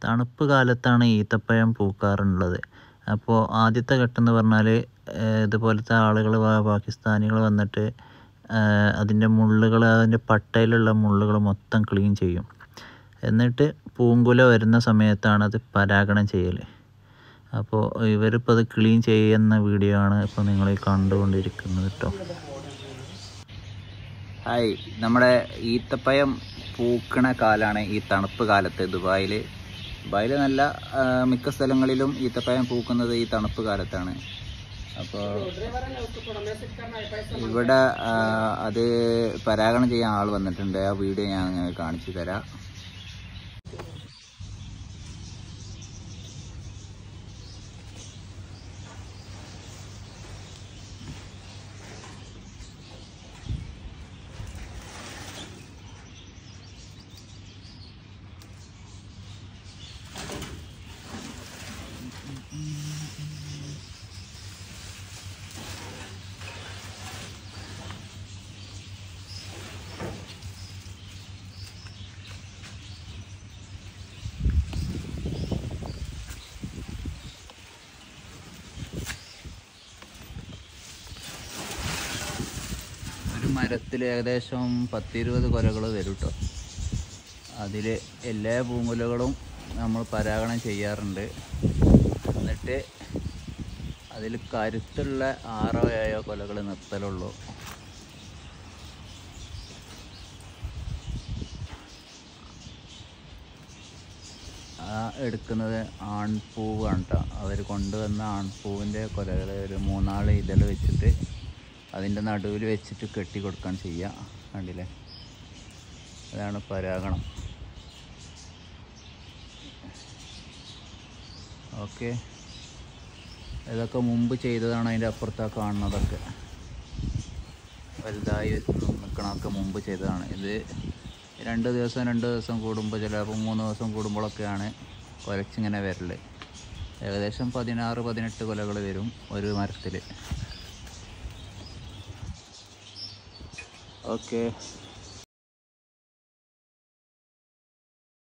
തണുപ്പ് കാലത്താണ് ഈത്തപ്പഴം പൂക്കാറുള്ളത് അപ്പോൾ ആദ്യത്തെ ഘട്ടം എന്ന് പറഞ്ഞാൽ ഇതുപോലത്തെ ആളുകൾ പാകിസ്ഥാനികൾ വന്നിട്ട് അതിൻ്റെ മുള്ളുകൾ അതിൻ്റെ പട്ടയിലുള്ള മുള്ളുകൾ മൊത്തം ക്ലീൻ ചെയ്യും എന്നിട്ട് പൂങ്കുല വരുന്ന സമയത്താണ് അത് പരാഗണം ചെയ്യൽ അപ്പോൾ ഇവരിപ്പോൾ അത് ക്ലീൻ ചെയ്യുന്ന വീഡിയോ ആണ് ഇപ്പോൾ നിങ്ങൾ ഈ കണ്ടുകൊണ്ടിരിക്കുന്നത് കേട്ടോ ഹായ് നമ്മുടെ ഈത്തപ്പഴം പൂക്കണ കാലാണ് ഈ തണുപ്പ് കാലത്ത് ദുബായിൽ ദുബായിൽ നല്ല ആ, മിക്ക സ്ഥലങ്ങളിലും ഈത്തപ്പഴം പൂക്കുന്നത് ഈ തണുപ്പ് കാലത്താണ് അപ്പോൾ ഇവിടെ ആ, അത് പരാഗണം ചെയ്യാൻ ആൾ വന്നിട്ടുണ്ട് ആ വീഡിയോ ഞാൻ നിങ്ങൾക്ക് കാണിച്ചു തരാം ഒരു മരത്തിൽ ഏകദേശം പത്തിരുപത് കൊലകൾ വരും കേട്ടോ അതിൽ എല്ലാ പൂങ്കുലകളും നമ്മൾ പരാഗണം ചെയ്യാറുണ്ട് എന്നിട്ട് അതിൽ കരുത്തുള്ള ആറോ ഏഴോ കൊലകൾ നിർത്തലുള്ളൂ ആ എടുക്കുന്നത് ആൺപൂവാണ് കേട്ടോ അവർ കൊണ്ടുവന്ന ആൺപൂവിൻ്റെ കൊലകൾ ഒരു മൂന്നാല് ഇതൾ വെച്ചിട്ട് അതിൻ്റെ നടുവിൽ വെച്ചിട്ട് കെട്ടി കൊടുക്കാൻ ചെയ്യുക കണ്ടില്ലേ അതാണ് പരാഗണം ഓക്കെ ഇതൊക്കെ മുമ്പ് ചെയ്തതാണ് അതിൻ്റെ അപ്പുറത്താ കാണുന്നതൊക്കെ വലുതായി നിൽക്കണമൊക്കെ മുമ്പ് ചെയ്തതാണ് ഇത് രണ്ട് ദിവസം രണ്ട് ദിവസം കൂടുമ്പോൾ ചിലപ്പോൾ മൂന്ന് ദിവസം കൂടുമ്പോഴൊക്കെയാണ് കുലച്ചിങ്ങനെ വരൽ ഏകദേശം പതിനാറ് പതിനെട്ട് കൊലകൾ വരും ഒരു മരത്തിൽ ഓക്കെ